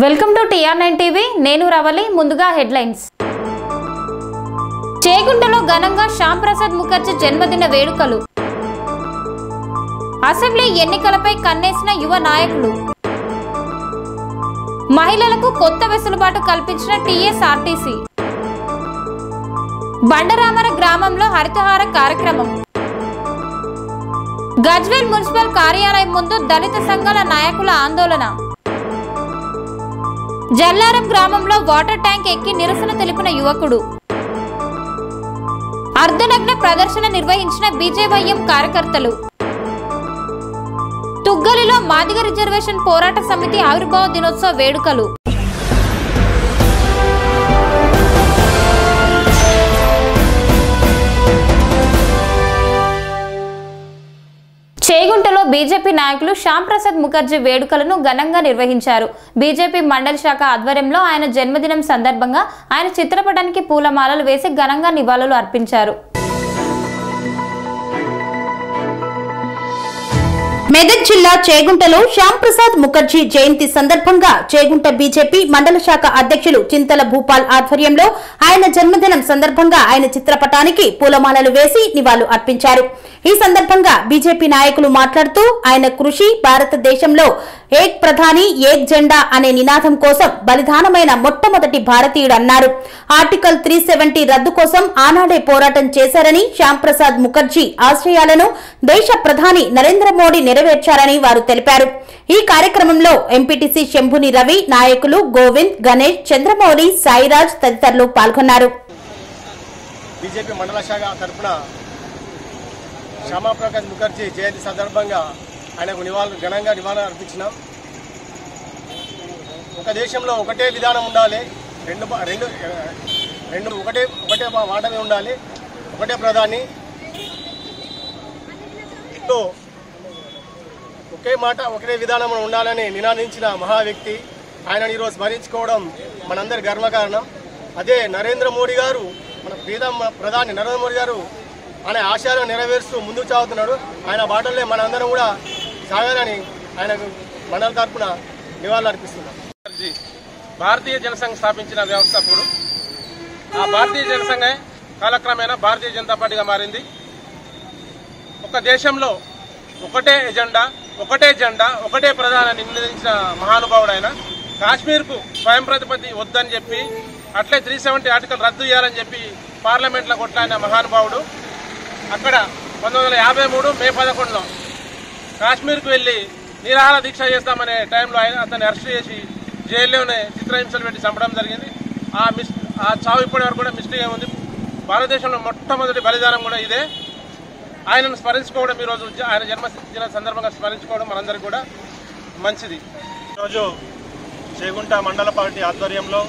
Welcome to TR nine TV నేను రవలి ముందుగా headlines చేగుంటలో ఘనంగా శ్యామ్ ప్రసాద్ ముఖర్జీ జన్మదిన వేడుకలు అసెంబ్లీ ఎన్నికలపై కన్నేసిన యువ నాయకులు మహిళలకు కొత్త వెసులుబాటు కల్పించిన టీఎస్ఆర్టీసీ బండరామర గ్రామంలో హరితహార కార్యక్రమం గజ్వేల్ మున్సిపల్ కార్యాలయం ముందు దళిత సంఘాల నాయకుల ఆందోళన జల్లారం గ్రామంలో వాటర్ ట్యాంక్ ఎక్కి నిరసన తెలిపిన యువకుడు అర్ధనగ్న ప్రదర్శన నిర్వహించిన బీజేవైఎం కార్యకర్తలు తుగ్గలిలో మాదిగ రిజర్వేషన్ పోరాట సమితి ఆవిర్భావ దినోత్సవ వేడుకలు చేగుంటలో బీజేపీ నాయకులు శ్యామ్ ప్రసాద్ ముఖర్జీ వేడుకలను ఘనంగా నిర్వహించారు బీజేపీ మండలి శాఖ ఆధ్వర్యంలో ఆయన జన్మదినం సందర్భంగా ఆయన చిత్రపటానికి పూలమాలలు వేసి ఘనంగా నివాళులు అర్పించారు మెదక్ జిల్లా చేగుంటలో శ్యామ్ ప్రసాద్ ముఖర్జీ జయంతి సందర్భంగా చేగుంట బీజేపీ మండల శాఖ అధ్యక్షులు చింతల భూపాల్ ఆధ్వర్యంలో ఆయన జన్మదినం సందర్భంగా ఆయన చిత్రపటానికి పూలమాలలు వేసి నివాళులు అర్పించారు ఈ సందర్భంగా బీజేపీ నాయకులు మాట్లాడుతూ ఆయన కృషి భారతదేశంలో ఏక్ ప్రధాని ఏక్ జెండా అనే నినాదం కోసం బలిదానమైన మొట్టమొదటి భారతీయుడు అన్నారు ఆర్టికల్ త్రీ సెవెంటీ రద్దు కోసం ఆనాడే పోరాటం చేశారని శ్యామ్ ప్రసాద్ ముఖర్జీ ఆశయాలను దేశ ప్రధాని నరేంద్ర మోడీ నెరవేర్చారని వారు తెలిపారు ఈ కార్యక్రమంలో ఎంపీటీసీ శంభుని రవి నాయకులు గోవింద్ గణేష్ చంద్రమౌళి సాయిరాజ్ తదితరులు పాల్గొన్నారు బీజేపీ మండల శాఖ తరఫున శ్యామాప్రకాష్ ముఖర్జీ జయంతి సందర్భంగా ఆయనకు నివాళులు ఘనంగా నివాళులు అర్పించినాం ఒక దేశంలో ఒకటే విధానం ఉండాలి రెండు ప- రెండు ఆ, రెండు ఒకటే ఒకటే మా వాటమే ఉండాలి ఒకటే ప్రధాని తో ఒకే మాట ఒకటే విధానం ఉండాలని నినాదించిన మహా వ్యక్తి ఆయనను ఈరోజు స్మరించుకోవడం మనందరి గర్వకారణం అదే నరేంద్ర మోడీ గారు మన ప్రీతం ప్రధాని నరేంద్ర మోడీ గారు ఆయన ఆశయాలను నెరవేరుస్తూ ముందుకు సాగుతున్నాడు ఆయన బాటల్లో మనందరం కూడా సాగాలని ఆయనకు మండల తరపున నివాళులు అర్పిస్తున్నాం గాంధీ భారతీయ జనసంఘ్ స్థాపించిన వ్యవస్థాపకుడు ఆ భారతీయ జనసంఘే కాలక్రమేణా భారతీయ జనతా పార్టీగా మారింది ఒక దేశంలో ఒకటే ఎజెండా ఒకటే జెండా ఒకటే ప్రధాని నిర్ణయించిన మహానుభావుడు ఆయన కాశ్మీర్కు స్వయం ప్రతిపత్తి వద్దని చెప్పి అట్లే త్రీ సెవెంటీ ఆర్టికల్ రద్దు చేయాలని చెప్పి పార్లమెంట్లో కొట్లాడిన మహానుభావుడు అక్కడ పంతొమ్మిది వందల యాభై మూడు మే పదకొండులో కాశ్మీర్కు వెళ్ళి నిరాహార దీక్ష చేస్తామనే టైంలో ఆయన అతన్ని అరెస్ట్ చేసి జైల్లోనే చిత్రహింసలు పెట్టి చంపడం జరిగింది ఆ మిస్ ఆ చావు ఇప్పటి వరకు కూడా మిస్టేక్ ఉంది భారతదేశంలో మొట్టమొదటి బలిదానం కూడా ఇదే ఆయనను స్మరించుకోవడం ఈరోజు జ- ఆయన జన్మదిన సందర్భంగా స్మరించుకోవడం మనందరికీ కూడా మంచిది ఈరోజు చేగుంట మండల పార్టీ ఆధ్వర్యంలో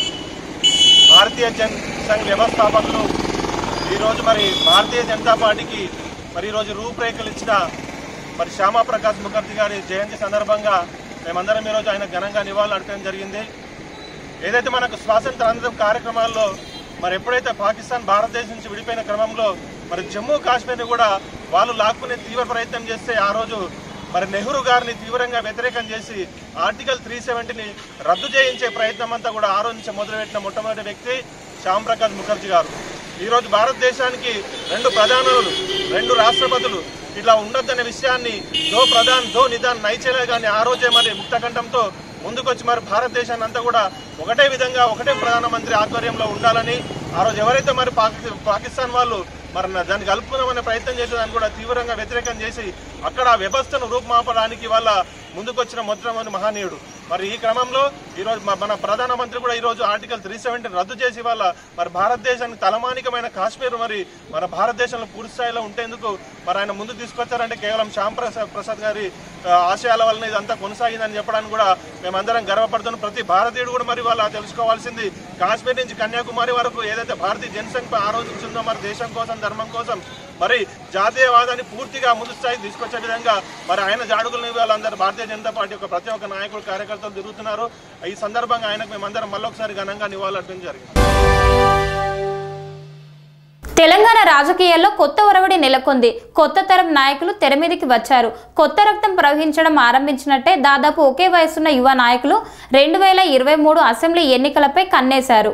భారతీయ జన్ సంఘ్ వ్యవస్థాపకులు ఈరోజు మరి భారతీయ జనతా పార్టీకి మరి ఈరోజు రూపురేఖలు ఇచ్చిన మరి శ్యామాప్రకాష్ ముఖర్జీ గారి జయంతి సందర్భంగా మేమందరం ఈరోజు ఆయన ఘనంగా నివాళులు అడగడం జరిగింది ఏదైతే మనకు స్వాతంత్ర అనంతరం కార్యక్రమాల్లో మరి ఎప్పుడైతే పాకిస్తాన్ భారతదేశం నుంచి విడిపోయిన క్రమంలో మరి జమ్మూ కాశ్మీర్ని కూడా వాళ్ళు లాక్కునే తీవ్ర ప్రయత్నం చేస్తే ఆ రోజు మరి నెహ్రూ గారిని తీవ్రంగా వ్యతిరేకం చేసి ఆర్టికల్ త్రీ సెవెంటీని రద్దు చేయించే ప్రయత్నం అంతా కూడా ఆ రోజు నుంచి మొదలుపెట్టిన మొట్టమొదటి వ్యక్తి శ్యామ్ ప్రకాష్ ముఖర్జీ గారు ఈరోజు భారతదేశానికి రెండు ప్రధానులు రెండు రాష్ట్రపతులు ఇట్లా ఉండొద్దనే విషయాన్ని దో ప్రధాన్ దో నిదాన్ నైచేలే కానీ ఆ రోజే మరి ముక్తకంఠంతో ముందుకొచ్చి మరి భారతదేశాన్ని అంతా కూడా ఒకటే విధంగా ఒకటే ప్రధానమంత్రి ఆధ్వర్యంలో ఉండాలని ఆ రోజు ఎవరైతే మరి పాకి పాకిస్తాన్ వాళ్ళు మరి నా- దాన్ని కలుపుకుందామనే ప్రయత్నం చేసేదాన్ని కూడా తీవ్రంగా వ్యతిరేకం చేసి అక్కడ ఆ వ్యవస్థను రూపుమాపడానికి వాళ్ళ ముందుకొచ్చిన మొట్టమొదటి మహనీయుడు మరి ఈ క్రమంలో ఈరోజు మ- మన ప్రధానమంత్రి కూడా ఈరోజు ఆర్టికల్ త్రీ సెవెంటీని రద్దు చేసి వాళ్ళ మరి భారతదేశానికి తలమానికమైన కాశ్మీర్ మరి మన భారతదేశంలో పూర్తి స్థాయిలో ఉంటేందుకు మరి ఆయన ముందు తీసుకొచ్చారంటే కేవలం శ్యామ్ ప్రసాద్ ప్రసాద్ గారి ఆ, ఆశయాల వలన ఇదంతా కొనసాగిందని చెప్పడానికి కూడా మేమందరం గర్వపడుతున్నాం ప్రతి భారతీయుడు కూడా మరి వాళ్ళ తెలుసుకోవాల్సింది కాశ్మీర్ నుంచి కన్యాకుమారి వరకు ఏదైతే భారతీయ జనసంఘ ఆ రోజు నుంచి ఉందో మరి దేశం కోసం ధర్మం కోసం మరి జాతీయవాదాన్ని పూర్తిగా ముందు స్థాయికి తీసుకొచ్చే విధంగా మరి ఆయన జాడుగులని వాళ్ళందరూ భారతీయ జనతా పార్టీ యొక్క ప్రతి ఒక్క నాయకుడు కార్యకర్తలు తిరుగుతున్నారు ఈ సందర్భంగా ఆయనకు మేమందరం మళ్ళొకసారి ఘనంగా నివాళులు అర్పించడం జరిగింది తెలంగాణ రాజకీయాల్లో కొత్త ఒరవడి నెలకొంది కొత్త తరం నాయకులు తెర మీదకి వచ్చారు కొత్త రక్తం ప్రవహించడం ఆరంభించినట్టే దాదాపు ఒకే వయసున్న యువ నాయకులు రెండు వేల ఇరవై మూడు అసెంబ్లీ ఎన్నికలపై కన్నేశారు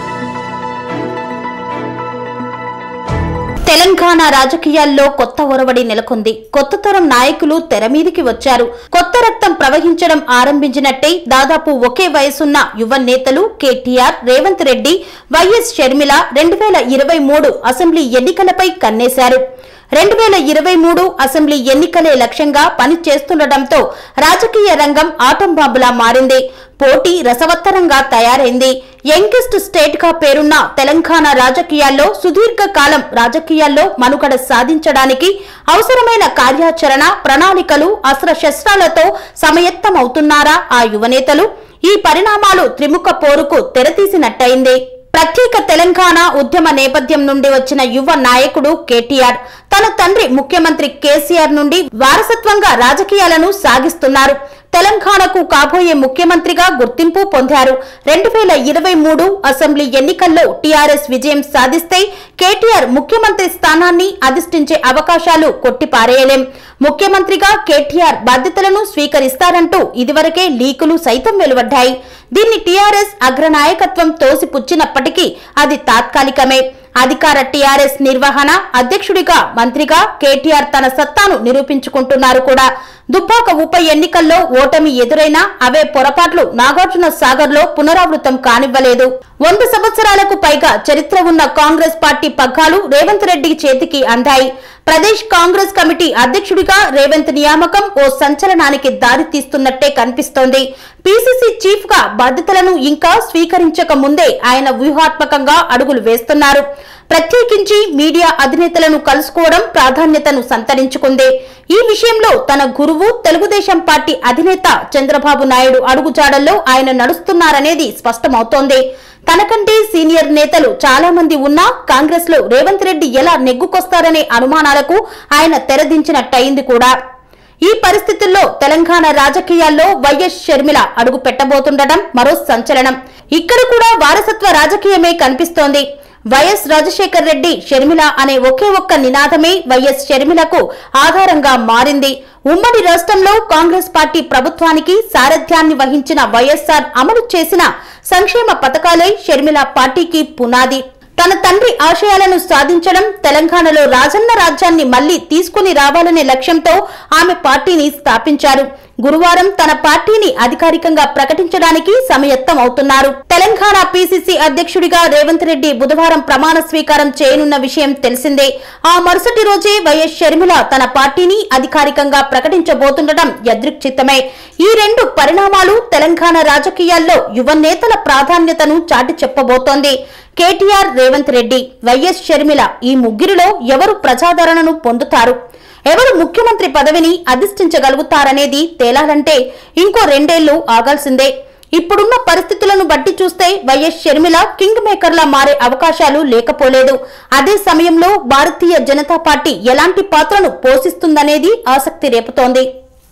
తెలంగాణ రాజకీయాల్లో కొత్త ఒరవడి నెలకొంది కొత్త తరం నాయకులు తెర మీదికి వచ్చారు కొత్త రక్తం ప్రవహించడం ఆరంభించినట్టే దాదాపు ఒకే వయసున్న యువ నేతలు కేటీఆర్ రేవంత్ రెడ్డి వైఎస్ షర్మిల రెండు వేల ఇరవై మూడు అసెంబ్లీ ఎన్నికలపై కన్నేశారు రెండు వేల ఇరవై మూడు అసెంబ్లీ ఎన్నికలే లక్ష్యంగా పని చేస్తుండటంతో రాజకీయ రంగం ఆటం బాంబులా మారింది పోటీ రసవత్తరంగా తయారైంది యంగెస్ట్ స్టేట్ గా పేరున్న తెలంగాణ రాజకీయాల్లో సుదీర్ఘ కాలం రాజకీయాల్లో మనుగడ సాధించడానికి అవసరమైన కార్యాచరణ ప్రణాళికలు అస్త్రశస్త్రాలతో సమయత్తమవుతున్నారా ఆ యువనేతలు ఈ పరిణామాలు త్రిముఖ పోరుకు తెరతీసినట్టయింది ప్రత్యేక తెలంగాణ ఉద్యమ నేపథ్యం నుండి వచ్చిన యువ నాయకుడు కేటీఆర్ తన తండ్రి ముఖ్యమంత్రి కేసీఆర్ నుండి వారసత్వంగా రాజకీయాలను సాగిస్తున్నారు తెలంగాణకు కాబోయే ముఖ్యమంత్రిగా గుర్తింపు పొందారు రెండు వేల ఇరవై మూడు అసెంబ్లీ ఎన్నికల్లో టీఆర్ఎస్ విజయం సాధిస్తే కేటీఆర్ ముఖ్యమంత్రి స్థానాన్ని అధిష్ఠించే అవకాశాలు కొట్టిపారేయలేం ముఖ్యమంత్రిగా కేటీఆర్ బాధ్యతలను స్వీకరిస్తారంటూ ఇదివరకే లీకులు సైతం వెలువడ్డాయి దీన్ని టీఆర్ఎస్ అగ్రనాయకత్వం తోసిపుచ్చినప్పటికీ అది తాత్కాలికమే అధికార టీఆర్ఎస్ నిర్వహణ అధ్యక్షుడిగా మంత్రిగా కేటీఆర్ తన సత్తాను నిరూపించుకుంటున్నారు కూడా దుబ్బాక ఉప ఎన్నికల్లో ఓటమి ఎదురైనా అవే పొరపాట్లు నాగార్జున సాగర్ లో పునరావృతం కానివ్వలేదు వంద సంవత్సరాలకు పైగా చరిత్ర ఉన్న కాంగ్రెస్ పార్టీ పగ్గాలు రేవంత్ రెడ్డి చేతికి అందాయి ప్రదేశ్ కాంగ్రెస్ కమిటీ అధ్యక్షుడిగా రేవంత్ నియామకం ఓ సంచలనానికి దారి తీస్తున్నట్టే కనిపిస్తోంది పీసీసీ చీఫ్ గా బాధ్యతలను ఇంకా స్వీకరించక ముందే ఆయన వ్యూహాత్మకంగా అడుగులు వేస్తున్నారు ప్రత్యేకించి మీడియా అధినేతలను కలుసుకోవడం ప్రాధాన్యతను సంతరించుకుంది ఈ విషయంలో తన గురువు తెలుగుదేశం పార్టీ అధినేత చంద్రబాబు నాయుడు అడుగుజాడల్లో ఆయన నడుస్తున్నారనేది స్పష్టమవుతోంది తనకంటే సీనియర్ నేతలు చాలా మంది ఉన్నా కాంగ్రెస్ లో రేవంత్ రెడ్డి ఎలా నెగ్గుకొస్తారనే అనుమానాలకు ఆయన తెరదించినట్టయింది కూడా ఈ పరిస్థితుల్లో తెలంగాణ రాజకీయాల్లో వైఎస్ షర్మిల అడుగు పెట్టబోతుండటం మరో సంచలనం ఇక్కడ కూడా వారసత్వ రాజకీయమే కనిపిస్తోంది వైఎస్ రాజశేఖర్ రెడ్డి షర్మిల అనే ఒకే ఒక్క నినాదమే వైఎస్ షర్మిలకు ఆధారంగా మారింది ఉమ్మడి రాష్ట్రంలో కాంగ్రెస్ పార్టీ ప్రభుత్వానికి సారథ్యాన్ని వహించిన వైఎస్ఆర్ అమలు చేసిన సంక్షేమ పథకాలే షర్మిల పార్టీకి పునాది తన తండ్రి ఆశయాలను సాధించడం తెలంగాణలో రాజన్న రాజ్యాన్ని మళ్లీ తీసుకుని రావాలనే లక్ష్యంతో ఆమె పార్టీని స్థాపించారు గురువారం తన పార్టీని అధికారికంగా ప్రకటించడానికి సమయత్తం అవుతున్నారు తెలంగాణ పీసీసీ అధ్యక్షుడిగా రేవంత్ రెడ్డి బుధవారం ప్రమాణ స్వీకారం చేయనున్న విషయం తెలిసిందే ఆ మరుసటి రోజే వైఎస్ షర్మిల తన పార్టీని అధికారికంగా ప్రకటించబోతుండటం యదృక్చిత్తమే ఈ రెండు పరిణామాలు తెలంగాణ రాజకీయాల్లో యువ నేతల ప్రాధాన్యతను చాటి చెప్పబోతోంది కేటీఆర్ రేవంత్ రెడ్డి వైఎస్ షర్మిల ఈ ముగ్గురిలో ఎవరు ప్రజాదరణను పొందుతారు ఎవరు ముఖ్యమంత్రి పదవిని అధిష్ఠించగలుగుతారనేది తేలాలంటే ఇంకో రెండేళ్లు ఆగాల్సిందే ఇప్పుడున్న పరిస్థితులను బట్టి చూస్తే వైఎస్ షర్మిల కింగ్ మేకర్లా మారే అవకాశాలు లేకపోలేదు అదే సమయంలో భారతీయ జనతా పార్టీ ఎలాంటి పాత్రను పోషిస్తుందనేది ఆసక్తి రేపుతోంది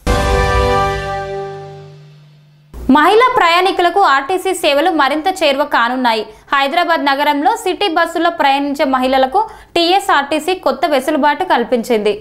మహిళా ప్రయాణికులకు ఆర్టీసీ సేవలు మరింత చేరువ కానున్నాయి హైదరాబాద్ నగరంలో సిటీ బస్సుల్లో ప్రయాణించే మహిళలకు టీఎస్ఆర్టీసీ కొత్త వెసులుబాటు కల్పించింది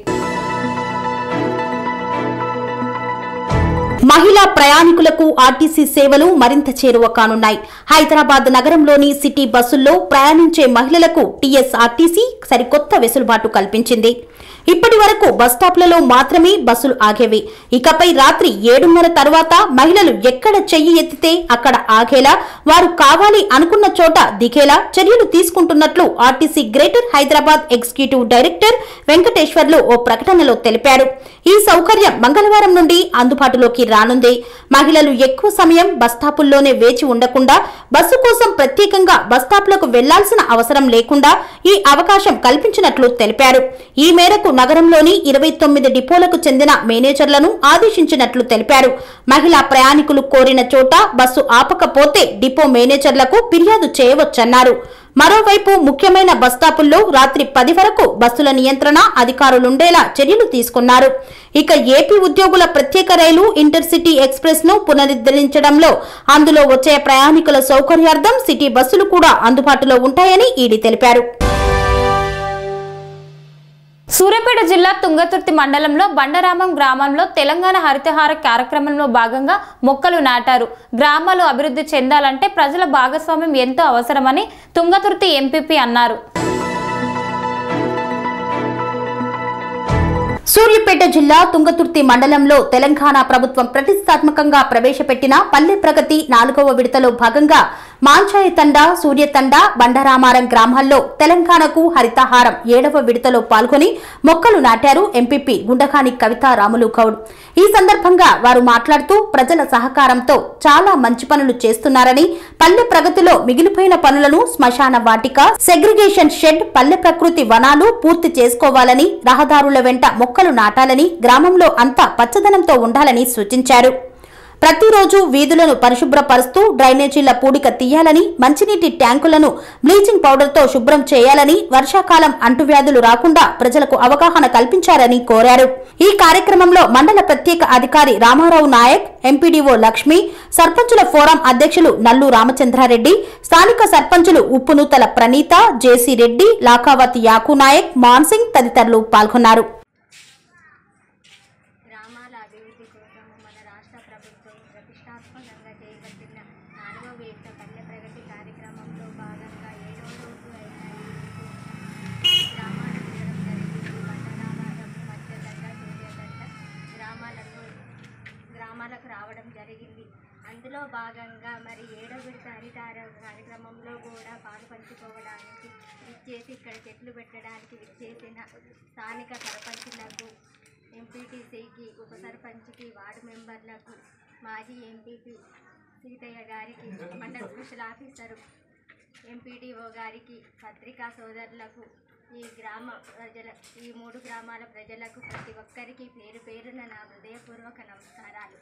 మహిళా ప్రయాణికులకు ఆర్టీసీ సేవలు మరింత చేరువ కానున్నాయి హైదరాబాద్ నగరంలోని సిటీ బస్సుల్లో ప్రయాణించే మహిళలకు టీఎస్ఆర్టీసీ సరికొత్త వెసులుబాటు కల్పించింది ఇప్పటి వరకు బస్టాప్లలో మాత్రమే బస్సులు ఆగేవి ఇకపై రాత్రి ఏడున్నర తర్వాత మహిళలు ఎక్కడ చెయ్యి ఎత్తితే అక్కడ ఆగేలా వారు కావాలి అనుకున్న చోట దిగేలా చర్యలు తీసుకుంటున్నట్లు RTC greater Hyderabad executive director Venkateswarlu ఓ ప్రకటనలో తెలిపారు ఈ సౌకర్యం మంగళవారం నుండి అందుబాటులోకి రానుంది మహిళలు ఎక్కువ సమయం బస్టాపుల్లోనే వేచి ఉండకుండా బస్సు కోసం ప్రత్యేకంగా బస్టాప్లకు వెళ్లాల్సిన అవసరం లేకుండా ఈ అవకాశం కల్పించినట్లు తెలిపారు ఈ మేరకు నగరంలోని ఇరవై తొమ్మిది డిపోలకు చెందిన మేనేజర్లను ఆదేశించినట్లు తెలిపారు మహిళా ప్రయాణికులు కోరిన చోట బస్సు ఆపకపోతే డిపో మేనేజర్లకు ఫిర్యాదు చేయవచ్చన్నారు మరోవైపు ముఖ్యమైన బస్టాపుల్లో రాత్రి పది వరకు బస్సుల నియంత్రణ అధికారులుండేలా చర్యలు తీసుకున్నారు ఇక ఏపీ ఉద్యోగుల ప్రత్యేక రైలు ఇంటర్సిటీ ఎక్స్ప్రెస్ ను పునరుద్ధరించడంలో అందులో వచ్చే ప్రయాణికుల సౌకర్యార్థం సిటీ బస్సులు కూడా అందుబాటులో ఉంటాయని ఈడీ తెలిపారు సూర్యాపేట జిల్లా తుంగతుర్తి మండలంలో బండరామం గ్రామంలో తెలంగాణ హరితహార కార్యక్రమంలో భాగంగా మొక్కలు నాటారు గ్రామాలు అభివృద్ధి చెందాలంటే ప్రజల భాగస్వామ్యం ఎంతో అవసరమని తుంగతుర్తి ఎంపీపీ అన్నారు సూర్యాపేట జిల్లా తుంగతుర్తి మండలంలో తెలంగాణ ప్రభుత్వం ప్రతిష్టాత్మకంగా ప్రవేశపెట్టిన పల్లె ప్రగతి నాలుగవ విడతలో భాగంగా మాంచాయి తండ సూర్యతండ బండరామారం గ్రామాల్లో తెలంగాణకు హరితహారం ఏడవ విడతలో పాల్గొని మొక్కలు నాటారు ఎంపీపీ గుండకాని కవితా రాములు గౌడ్ ఈ సందర్భంగా వారు మాట్లాడుతూ ప్రజల సహకారంతో చాలా మంచి పనులు చేస్తున్నారని పల్లె ప్రగతిలో మిగిలిపోయిన పనులను శ్మశాన వాటిక సెగ్రిగేషన్ షెడ్ పల్లె ప్రకృతి వనాలు పూర్తి చేసుకోవాలని రహదారుల వెంట మొక్కలు నాటాలని గ్రామంలో అంతా పచ్చదనంతో ఉండాలని సూచించారు ప్రతిరోజు వీధులను పరిశుభ్రపరుస్తూ డ్రైనేజీల పూడిక తీయాలని మంచినీటి ట్యాంకులను బ్లీచింగ్ పౌడర్తో శుభ్రం చేయాలని వర్షాకాలం అంటువ్యాధులు రాకుండా ప్రజలకు అవగాహన కల్పించారని కోరారు ఈ కార్యక్రమంలో మండల ప్రత్యేక అధికారి రామారావు నాయక్ ఎంపీడీఓ లక్ష్మి సర్పంచుల ఫోరం అధ్యక్షులు నల్లు రామచంద్రారెడ్డి స్థానిక సర్పంచులు ఉప్పునూతల ప్రణీత జేసీ రెడ్డి లాకావతి యాకు నాయక్ మాన్సింగ్ తదితరులు పాల్గొన్నారు గ్రామాల అభివృద్ధి కోసం మన రాష్ట్ర ప్రభుత్వం ప్రతిష్టాత్మకంగా చేపట్టిన నాలుగవ విడత పల్లె ప్రగతి కార్యక్రమంలో భాగంగా ఏడవ రోజు అయిన ఈ గ్రామాలకు వెళ్ళడం జరిగింది మండలావారం మధ్యదండ సూర్యదండ గ్రామాలకు గ్రామాలకు రావడం జరిగింది అందులో భాగంగా మరి ఏడవ విడత హరితార కార్యక్రమంలో కూడా పాలు పంచుకోవడానికి విచ్చేసి ఇక్కడ చెట్లు పెట్టడానికి విచ్చేసిన స్థానిక సర్పంచులకు ఎంపీటీసీకి ఉప సర్పంచ్కి వార్డు మెంబర్లకు మాజీ ఎంపీపీ సీతయ్య గారికి మండల స్పెషల్ ఆఫీసరు ఎంపీడీఓ గారికి పత్రికా సోదరులకు ఈ గ్రామ ప్రజల ఈ మూడు గ్రామాల ప్రజలకు ప్రతి ఒక్కరికి పేరు పేరున నా హృదయపూర్వక నమస్కారాలు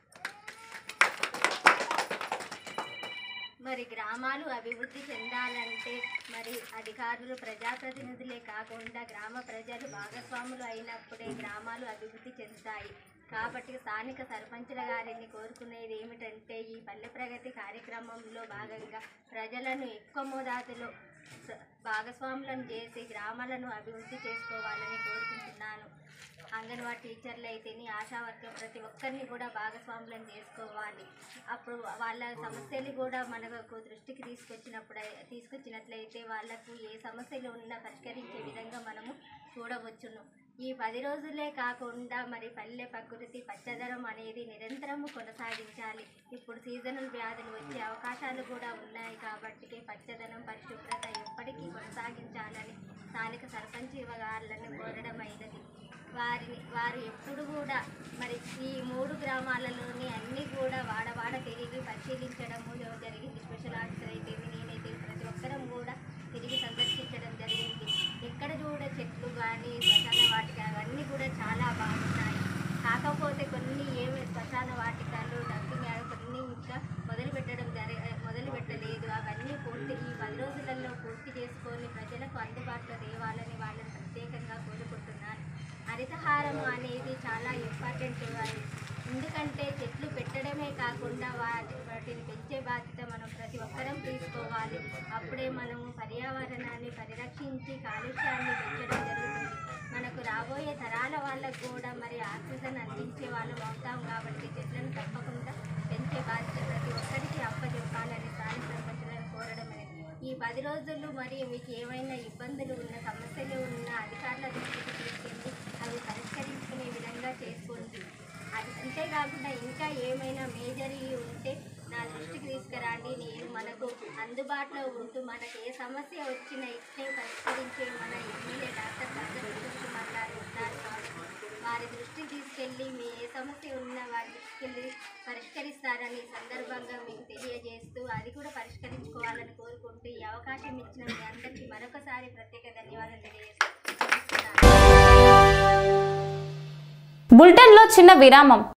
మరి గ్రామాలు అభివృద్ధి చెందాలంటే మరి అధికారులు ప్రజాప్రతినిధులే కాకుండా గ్రామ ప్రజలు భాగస్వాములు అయినప్పుడే గ్రామాలు అభివృద్ధి చెందుతాయి కాబట్టి స్థానిక సర్పంచుల గారిని కోరుకునేది ఏమిటంటే ఈ పల్లె ప్రగతి కార్యక్రమంలో భాగంగా ప్రజలను ఎక్కువ మోతాదులో స- భాగస్వాములను చేసి గ్రామాలను అభివృద్ధి చేసుకోవాలని కోరుకుంటున్నాను అంగన్వాడీ టీచర్లు అయితేని ఆశా వర్కర్ ప్రతి ఒక్కరిని కూడా భాగస్వాములను చేసుకోవాలి అప్పుడు వాళ్ళ సమస్యలు కూడా మనకు దృష్టికి తీసుకొచ్చినప్పుడు తీసుకొచ్చినట్లయితే వాళ్ళకు ఏ సమస్యలు ఉన్నా పరిష్కరించే విధంగా మనము చూడవచ్చును ఈ పది రోజులే కాకుండా మరి పల్లె ప్రకృతి పచ్చదనం అనేది నిరంతరము కొనసాగించాలి ఇప్పుడు సీజనల్ వ్యాధులు వచ్చే అవకాశాలు కూడా ఉన్నాయి కాబట్టి పచ్చదనం పరిశుభ్రత ఎప్పటికీ కొనసాగించాలని స్థానిక సర్పంచ్ గారులను కోరడమైనది వారిని వారు ఎప్పుడు కూడా మరి ఈ మూడు గ్రామాలలోని అన్నీ కూడా వాడవాడ తిరిగి పరిశీలించడము జరిగింది స్పెషల్ ఆఫీసర్ అయితే నేనైతే ప్రతి ఒక్కరం కూడా తిరిగి సందర్శించడం జరిగింది ఎక్కడ చూడ చెట్లు కానీ శ్మశాన వాటిక అవన్నీ కూడా చాలా బాగున్నాయి కాకపోతే కొన్ని ఏమి శ్మశాన వాటికలు డంపింగ్ యార్డ్ కొన్ని ఇంకా మొదలు పెట్టడం జరి మొదలు పెట్టలేదు అవన్నీ పూర్తి ఈ పది రోజులలో పూర్తి చేసుకొని ప్రజలకు అందుబాటులో తేవాలని వాళ్ళని ప్రత్యేకంగా కోరుకుంటున్నాను హరితహారం అనేది చాలా ఇంపార్టెంట్ అది ఎందుకంటే చెట్లు పెట్టడమే కాకుండా వాటి వాటిని పెంచే బాధ్యత మనం ప్రతి ఒక్కరం తీసుకోవాలి అప్పుడే మనము పర్యావరణాన్ని పరిరక్షించి కాలుష్యాన్ని పెంచడం జరుగుతుంది మనకు రాబోయే తరాల వాళ్ళకు కూడా మరి ఆక్సిజన్ అందించే వాళ్ళం అవుతాం కాబట్టి చెట్లను తప్పకుండా పెంచే బాధ్యత ప్రతి ఒక్కరికి అప్పచెప్పాలని స్థానిక సర్పంచులను కోరడమే ఈ పది రోజులు మరి మీకు ఏమైనా ఇబ్బందులు ఉన్న సమస్యలు ఉన్న అధికారుల దృష్టికి తీసుకెళ్ళి అవి పరిష్కరించుకునే విధంగా చేసుకోండి అది అంతేకాకుండా ఇంకా ఏమైనా మేజర్ ఉంటే నా దృష్టికి తీసుకురండి నేను మనకు అందుబాటులో ఉంటూ మనకు ఏ సమస్య వచ్చినా ఇట్లే పరిష్కరించే మన ఎమ్మెల్యే డాక్టర్ సంజయ్ కుమార్ గారు ఉన్నారు కాబట్టి వారి దృష్టికి తీసుకెళ్ళి మీ ఏ సమస్య ఉన్నా వారి దృష్టికి పరిష్కరిస్తారని ఈ సందర్భంగా మీకు తెలియజేస్తూ అది కూడా పరిష్కరించుకోవాలని కోరుకుంటూ ఈ అవకాశం ఇచ్చిన మీ అందరికీ మరొకసారి ప్రత్యేక ధన్యవాదాలు తెలియజేస్తూ నమస్కారం. బులెటిన్లో చిన్న విరామం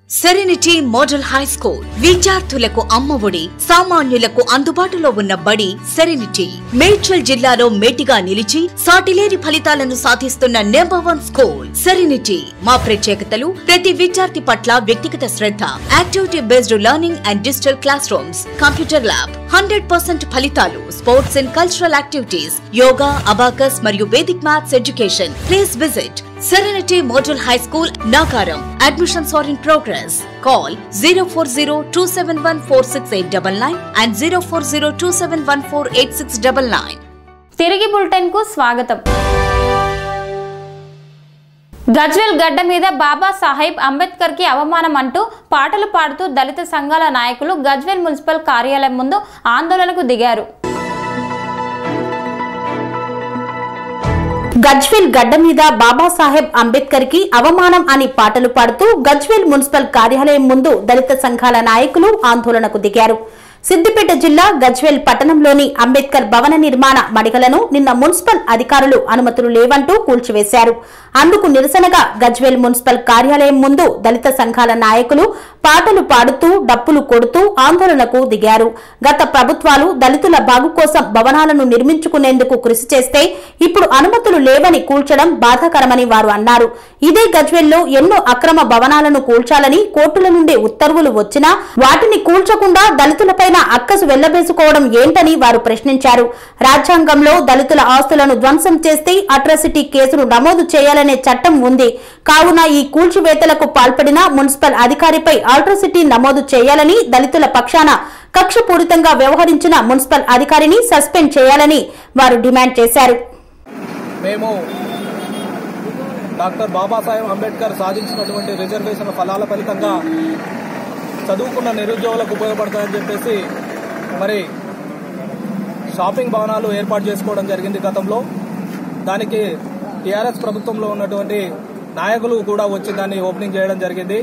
సెరెనిటీ మోడల్ హై స్కూల్ విద్యార్థులకు అమ్మఒడి సామాన్యులకు అందుబాటులో ఉన్న బడి సెరెనిటీ మేడ్చల్ జిల్లాలో మేటిగా నిలిచి సాటిలేని ఫలితాలను సాధిస్తున్న నెంబర్ వన్ స్కూల్ సెరెనిటీ మా ప్రత్యేకతలు ప్రతి విద్యార్థి పట్ల వ్యక్తిగత శ్రద్ధ activity based learning and digital classrooms computer lab hundred percent ఫలితాలు sports and cultural activities yoga abacus మరియు Vedic maths education please visit Serenity Model High School, Nagaram. Admissions are in progress. Call 040-271-46899 and 040-271-48699. తిరిగి bulletin కు స్వాగతం గజ్వెల్ గడ్డ మీద బాబా సాహెబ్ అంబేద్కర్ కి అవమానం అంటూ పాటలు పాడుతూ దళిత సంఘాల నాయకులు గజ్వెల్ మున్సిపల్ కార్యాలయం ముందు ఆందోళనకు దిగారు గజ్వేల్ గడ్డ మీద బాబాసాహెబ్ అంబేద్కర్ కి అవమానం అని పాటలు పాడుతూ గజ్వేల్ మున్సిపల్ కార్యాలయం ముందు దళిత సంఘాల నాయకులు ఆందోళనకు దిగారు సిద్దిపేట జిల్లా గజ్వేల్ పట్టణంలోని అంబేద్కర్ భవన నిర్మాణ మడిగలను నిన్న మున్సిపల్ అధికారులు అనుమతులు లేవంటూ కూల్చివేశారు అందుకు నిరసనగా గజ్వేల్ మున్సిపల్ కార్యాలయం ముందు దళిత సంఘాల నాయకులు పాటలు పాడుతూ డప్పులు కొడుతూ ఆందోళనకు దిగారు గత ప్రభుత్వాలు దళితుల బాగు కోసం భవనాలను నిర్మించుకునేందుకు కృషి చేస్తే ఇప్పుడు అనుమతులు లేవని కూల్చడం బాధాకరమని వారు అన్నారు ఇదే గజ్వేల్లో ఎన్నో అక్రమ భవనాలను కూల్చాలని కోర్టుల నుండి ఉత్తర్వులు వచ్చినా వాటిని కూల్చకుండా దళితులపైన అక్కసు వెళ్లబేసుకోవడం ఏంటని వారు ప్రశ్నించారు రాజ్యాంగంలో దళితుల ఆస్తులను ధ్వంసం చేస్తే అట్రాసిటీ కేసును నమోదు చేయాలనే చట్టం ఉంది కావున ఈ కూల్చివేతలకు పాల్పడిన మున్సిపల్ అధికారిపై ఆల్ట్రాసిటీ నమోదు చేయాలని దళితుల పక్షాన కక్షపూరితంగా వ్యవహరించిన మున్సిపల్ అధికారిని సస్పెండ్ చేయాలని వారు డిమాండ్ చేశారు మేము డాక్టర్ బాబాసాహెబ్ అంబేద్కర్ సాధించినటువంటి రిజర్వేషన్ ఫలాల ఫలితంగా చదువుకున్న నిరుద్యోగులకు ఉపయోగపడతాయని చెప్పేసి మరి షాపింగ్ భవనాలు ఏర్పాటు చేసుకోవడం జరిగింది గతంలో దానికి టీఆర్ఎస్ ప్రభుత్వంలో ఉన్నటువంటి నాయకులు కూడా వచ్చి దాన్ని ఓపెనింగ్ చేయడం జరిగింది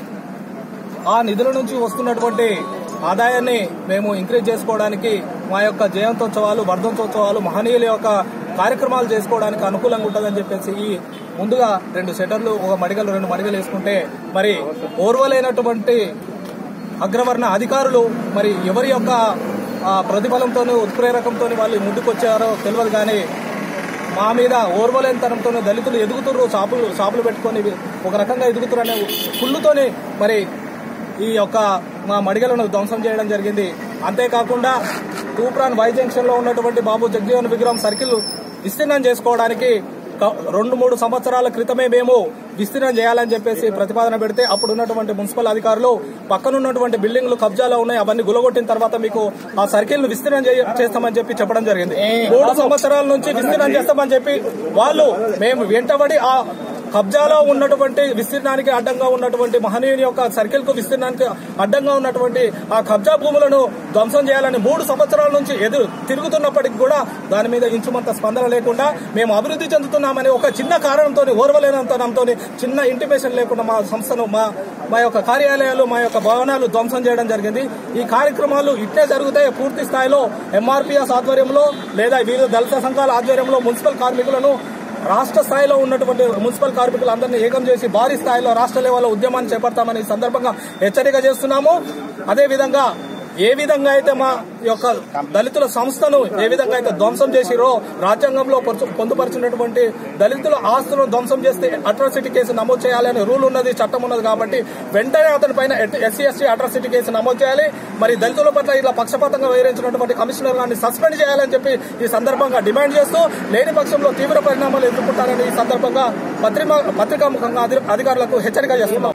ఆ నిధుల నుంచి వస్తున్నటువంటి ఆదాయాన్ని మేము ఇంక్రీజ్ చేసుకోవడానికి మా యొక్క జయంతోత్సవాలు వర్ధంతోత్సవాలు మహనీయుల యొక్క కార్యక్రమాలు చేసుకోవడానికి అనుకూలంగా ఉంటుందని చెప్పేసి ఈ ముందుగా రెండు షెటర్లు ఒక మడిగలు రెండు మడిగలు వేసుకుంటే మరి ఓర్వలేనటువంటి అగ్రవర్ణ అధికారులు మరి ఎవరి యొక్క ఆ, ప్రతిఫలంతోనూ ఉత్ప్రేరకంతో వాళ్ళు ముందుకొచ్చారో తెలియదు కానీ మా మీద ఓర్వలేనితనంతో దళితులు ఎదుగుతుర్రు షాపులు షాపులు పెట్టుకొని ఒక రకంగా ఎదుగుతురు అనే కుళ్ళుతోని మరి ఈ యొక్క మా మడిగలను ధ్వంసం చేయడం జరిగింది అంతేకాకుండా తూప్రాన్ వై జంక్షన్ లో ఉన్నటువంటి బాబు జగజీవన్ విగ్రహం సర్కిల్ విస్తీర్ణం చేసుకోవడానికి క- రెండు మూడు సంవత్సరాల క్రితమే మేము విస్తీర్ణం చేయాలని చెప్పేసి ప్రతిపాదన పెడితే అప్పుడు ఉన్నటువంటి మున్సిపల్ అధికారులు పక్కనున్నటువంటి బిల్డింగ్లు కబ్జాలో ఉన్నాయి అవన్నీ గులగొట్టిన తర్వాత మీకు ఆ సర్కిల్ ను విస్తీర్ణం చేయ- చేస్తామని చెప్పి చెప్పడం జరిగింది మూడు సంవత్సరాల నుంచి విస్తీర్ణం చేస్తామని చెప్పి వాళ్ళు మేము వెంటబడి ఆ కబ్జాలో ఉన్నటువంటి విస్తీర్ణానికి అడ్డంగా ఉన్నటువంటి మహనీయుని యొక్క సర్కిల్ కు విస్తీర్ణానికి అడ్డంగా ఉన్నటువంటి ఆ కబ్జా భూములను ధ్వంసం చేయాలని మూడు సంవత్సరాల నుంచి ఎదురు తిరుగుతున్నప్పటికీ కూడా దాని మీద ఇంచుమంత స్పందన లేకుండా మేము అభివృద్ధి చెందుతున్నామని ఒక చిన్న కారణంతో ఓర్వలేనంతనంతో చిన్న ఇంటిమేషన్ లేకుండా మా సంస్థను మా మా యొక్క కార్యాలయాలు మా యొక్క భవనాలు ధ్వంసం చేయడం జరిగింది ఈ కార్యక్రమాలు ఇట్టే జరుగుతాయి పూర్తి స్థాయిలో ఎంఆర్పీఎస్ ఆధ్వర్యంలో లేదా వివిధ దళిత సంఘాల ఆధ్వర్యంలో మున్సిపల్ కార్మికులను రాష్ట్ర స్థాయిలో ఉన్నటువంటి మున్సిపల్ కార్మికులందరినీ ఏకం చేసి భారీ స్థాయిలో రాష్ట్ర లెవెల్లో ఉద్యమాన్ని చేపడతామని ఈ సందర్భంగా హెచ్చరిక చేస్తున్నాము అదేవిధంగా ఏ విధంగా అయితే మా యొక్క దళితుల సంస్థను ఏ విధంగా అయితే ధ్వంసం చేసిరో రాజ్యాంగంలో పొరుచు- పొందుపరిచినటువంటి దళితుల ఆస్తులను ధ్వంసం చేస్తే అట్రాసిటీ కేసు నమోదు చేయాలని రూల్ ఉన్నది చట్టం ఉన్నది కాబట్టి వెంటనే అతని పైన ఎస్సీ ఎస్టీ అట్రాసిటీ కేసు నమోదు చేయాలి మరి దళితుల పట్ల ఇలా పక్షపాతంగా వ్యవహరించినటువంటి కమిషనర్ గారిని సస్పెండ్ చేయాలని చెప్పి ఈ సందర్భంగా డిమాండ్ చేస్తూ లేని పక్షంలో తీవ్ర పరిణామాలు ఎదుర్కొంటారని ఈ సందర్భంగా పత్రికా పత్రికాముఖంగా అధి- అధికారులకు హెచ్చరిక చేస్తున్నాం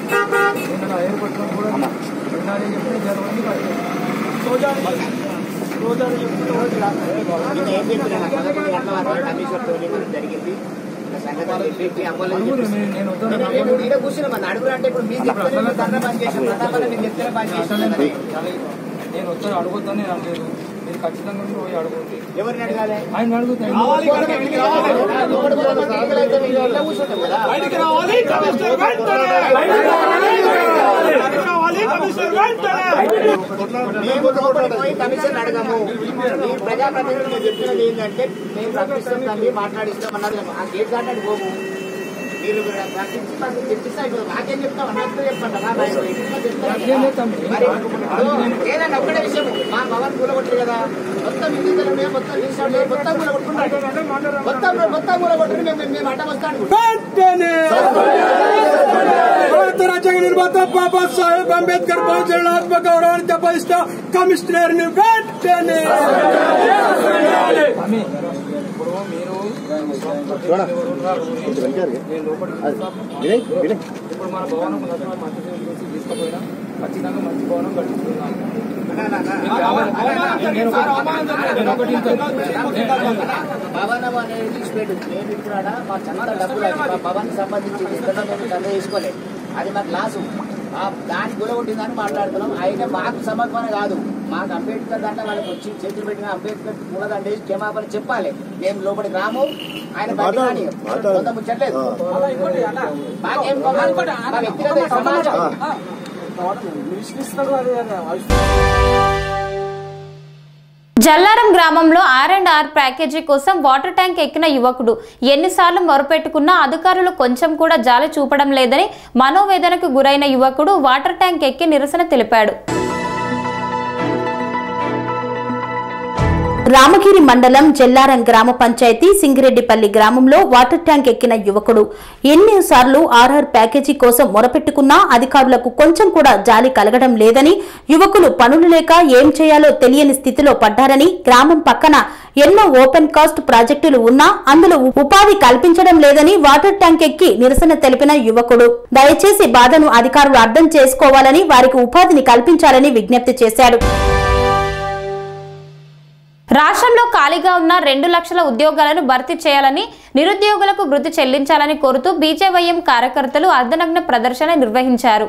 నేను వచ్చి అడగొద్దని అనలేదు మీరు ఖచ్చితంగా పోయి అడగొద్దు ఎవరిని అడగాలి ఆయన అడుగుతాను పోయి కమిషన్ అడగము ఈ ప్రజాప్రతినిధులు చెప్తున్నది ఏంటంటే మేము రప్పిస్తాం తల్లి మాట్లాడిస్తాం అన్నారు ఆ గేట్ దాటాడు పోము మీరు ప్రకటించి మాకు తెప్పిస్తే అయిపోతుంది మాకేం చెప్తాం అన్నట్టు చెప్పంటారా నాకేం చెప్తాం? మరి ఇప్పుడు ఏదైనా ఒక్కటే విషయం మా భవన్ కూలగొట్టారు కదా మొత్తం ఇండియన్లు మేము మొత్తం రీసౌండ్ మొత్తం కూలగొట్టుకున్నాం మొత్తం మొత్తం కూలగొట్టుకుని మేము మేము అడ్డం వస్తాను భారత రాజ్యాంగ నిర్మాత బాబాసాహెబ్ అంబేద్కర్ బహుజనాత్మ గౌరవాన్ని దెబ్బతిస్తా కమిషనర్ ని వెంటనే స్వామి, ఇప్పుడు మీరు నేను లోపలికి ఇప్పుడు మన భవనం మొత్తం మంచి చేసి తీసుకుపోయినా ఖచ్చితంగా మంచి భవనం కట్టిస్తున్నాను నేను ఒకటి- నేను ఒకటి భవనం అనేది తీసిపెట్టు మేము ఇప్పుడు ఆడ మా చంద డబ్బులు అది మా భవన్ సంబంధించి ఇంతలో మేము చంద తీసుకోలేదు అది మాకు లాసు ఆ దాని గుల కొట్టిందని మాట్లాడుతున్నాం అయితే మాకు సమర్పణ కాదు మాకు అంబేద్కర్ దండ వాళ్ళకి వచ్చి చేతులు పెట్టిన అంబేద్కర్ మూలదండ వేసి క్షమాపణ చెప్పాలి మేము లోపలికి రాము ఆయన బయటికి రాని. కొంత ముచ్చట్లేదు మాకేం మా వ్యక్తిగత సమాజం జల్లారం గ్రామంలో ఆర్ అండ్ ఆర్ ప్యాకేజీ కోసం వాటర్ ట్యాంక్ ఎక్కిన యువకుడు ఎన్నిసార్లు మొరపెట్టుకున్నా అధికారులు కొంచెం కూడా జాలి చూపడం లేదని మనోవేదనకు గురైన యువకుడు వాటర్ ట్యాంక్ ఎక్కి నిరసన తెలిపాడు రామగిరి మండలం జెల్లారం గ్రామ పంచాయతీ సింగిరెడ్డిపల్లి గ్రామంలో వాటర్ ట్యాంక్ ఎక్కిన యువకుడు ఎన్నిసార్లు ఆర్ఆర్ ప్యాకేజీ కోసం మొరపెట్టుకున్నా అధికారులకు కొంచెం కూడా జాలి కలగడం లేదని యువకులు పనులు లేక ఏం చేయాలో తెలియని స్థితిలో పడ్డారని గ్రామం పక్కన ఎన్నో ఓపెన్ కాస్ట్ ప్రాజెక్టులు ఉన్నా అందులో ఉపాధి కల్పించడం లేదని వాటర్ ట్యాంక్ ఎక్కి నిరసన తెలిపిన యువకుడు దయచేసి బాధను అధికారులు అర్థం చేసుకోవాలని వారికి ఉపాధిని కల్పించాలని విజ్ఞప్తి చేశాడు రాష్ట్రంలో ఖాళీగా ఉన్న రెండు లక్షల ఉద్యోగాలను భర్తీ చేయాలని నిరుద్యోగులకు వృత్తి చెల్లించాలని కోరుతూ బీజేవైఎం కార్యకర్తలు అర్ధనగ్న ప్రదర్శన నిర్వహించారు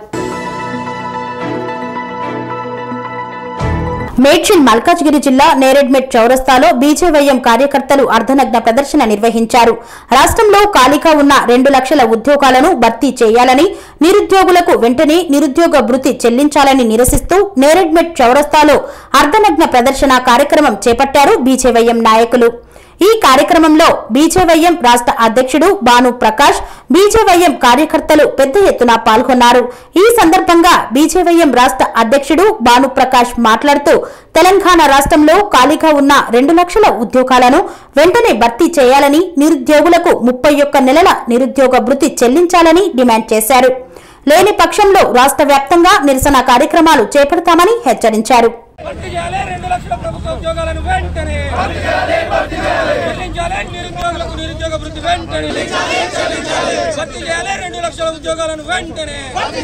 మేడ్చల్ మల్కాజ్గిరి జిల్లా నేరెడ్మెట్ చౌరస్తాలో బీజేవైఎం కార్యకర్తలు అర్ధనగ్న ప్రదర్శన నిర్వహించారు రాష్ట్రంలో ఖాళీగా ఉన్న రెండు లక్షల ఉద్యోగాలను భర్తీ చేయాలని నిరుద్యోగులకు వెంటనే నిరుద్యోగ భృతి చెల్లించాలని నిరసిస్తూ నేరెడ్మెట్ చౌరస్తాలో అర్ధనగ్న ప్రదర్శన కార్యక్రమం చేపట్టారు బీజేవైఎం నాయకులు ఈ కార్యక్రమంలో బీజేవైఎం రాష్ట్ర అధ్యక్షుడు భాను ప్రకాష్ బీజేవైఎం కార్యకర్తలు పెద్ద ఎత్తున పాల్గొన్నారు ఈ సందర్భంగా బీజేవైఎం రాష్ట్ర అధ్యక్షుడు భాను ప్రకాష్ మాట్లాడుతూ తెలంగాణ రాష్ట్రంలో ఖాళీగా ఉన్న రెండు లక్షల ఉద్యోగాలను వెంటనే భర్తీ చేయాలని నిరుద్యోగులకు ముప్పై ఒక్క నెలల నిరుద్యోగ భృతి చెల్లించాలని డిమాండ్ చేశారు లేని పక్షంలో రాష్ట్ర వ్యాప్తంగా నిరసన కార్యక్రమాలు చేపడతామని హెచ్చరించారు భర్తీ చేయాలి రెండు లక్షల ప్రభుత్వ ఉద్యోగాలను వెంటనే చెల్లించాలి నిరుద్యోగులకు నిరుద్యోగ వృత్తి వెంటనే భర్తీ చేయాలి రెండు లక్షల ఉద్యోగాలను వెంటనే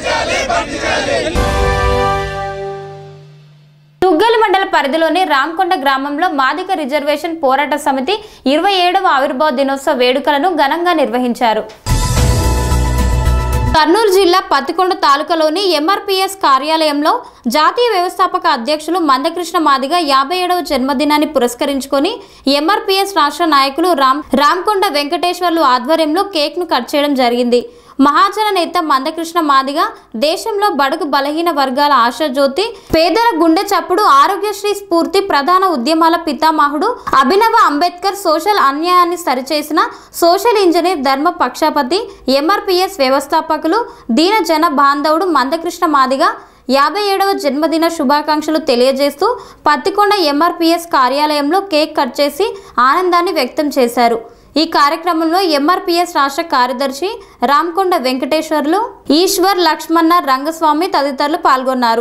తుగ్గలి మండల పరిధిలోని రామకొండ గ్రామంలో మాదిక రిజర్వేషన్ పోరాట సమితి ఇరవై ఏడవ ఆవిర్భావ దినోత్సవ వేడుకలను ఘనంగా నిర్వహించారు కర్నూలు జిల్లా పత్తికొండ తాలూకాలోని ఎంఆర్పీఎస్ కార్యాలయంలో జాతీయ వ్యవస్థాపక అధ్యక్షులు మందకృష్ణ మాదిగ యాభై ఏడవ జన్మదినాన్ని పురస్కరించుకొని ఎంఆర్పీఎస్ రాష్ట్ర నాయకులు రామ్ రామకొండ వెంకటేశ్వర్లు ఆధ్వర్యంలో కేక్ను కట్ చేయడం జరిగింది మహాజన నేత మందకృష్ణ మాదిగ దేశంలో బడుగు బలహీన వర్గాల ఆశాజ్యోతి పేదల గుండె చప్పుడు ఆరోగ్యశ్రీ స్ఫూర్తి ప్రధాన ఉద్యమాల పితామహుడు అభినవ అంబేద్కర్ సోషల్ అన్యాయాన్ని సరిచేసిన సోషల్ ఇంజనీర్ ధర్మ పక్షాపతి ఎంఆర్పిఎస్ వ్యవస్థాపకులు దీన జన బాంధవుడు మందకృష్ణ మాదిగ యాభై ఏడవ జన్మదిన శుభాకాంక్షలు తెలియజేస్తూ పత్తికొండ ఎంఆర్పిఎస్ కార్యాలయంలో కేక్ కట్ చేసి ఆనందాన్ని వ్యక్తం చేశారు ఈ కార్యక్రమంలో ఎంఆర్పిఎస్ రాష్ట్ర కార్యదర్శి రామకొండ వెంకటేశ్వర్లు ఈశ్వర్ లక్ష్మణ రంగస్వామి తదితరులు పాల్గొన్నారు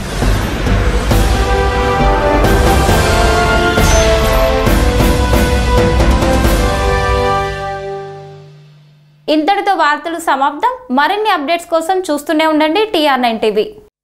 ఇంతటితో వార్తలు సమాప్తం మరిన్ని అప్డేట్స్ కోసం చూస్తూనే ఉండండి టీఆర్ నైన్ టీవీ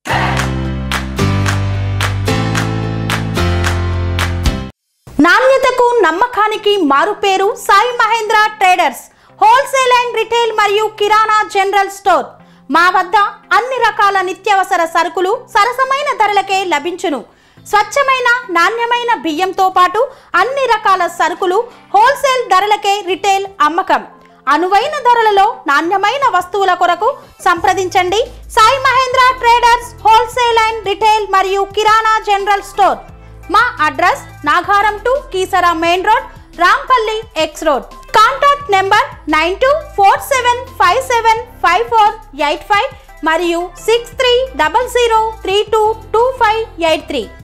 నాణ్యతకు నమ్మకానికి మారుపేరు Sai Mahendra traders wholesale and retail మరియు కిరాణా జనరల్ స్టోర్ మా వద్ద అన్ని రకాల నిత్యావసర సరుకులు సరసమైన ధరలకే లభించును స్వచ్ఛమైన నాణ్యమైన బియ్యంతో పాటు అన్ని రకాల సరుకులు హోల్సేల్ ధరలకే రిటైల్ అమ్మకం అనువైన ధరలలో నాణ్యమైన వస్తువుల కొరకు సంప్రదించండి Sai Mahendra traders wholesale and retail మరియు కిరాణా జనరల్ స్టోర్ మా address Nagaram to Keesara main road Rampally X road contact contact number nine two four seven five seven five four eight five మరియు six three double zero three two two five eight three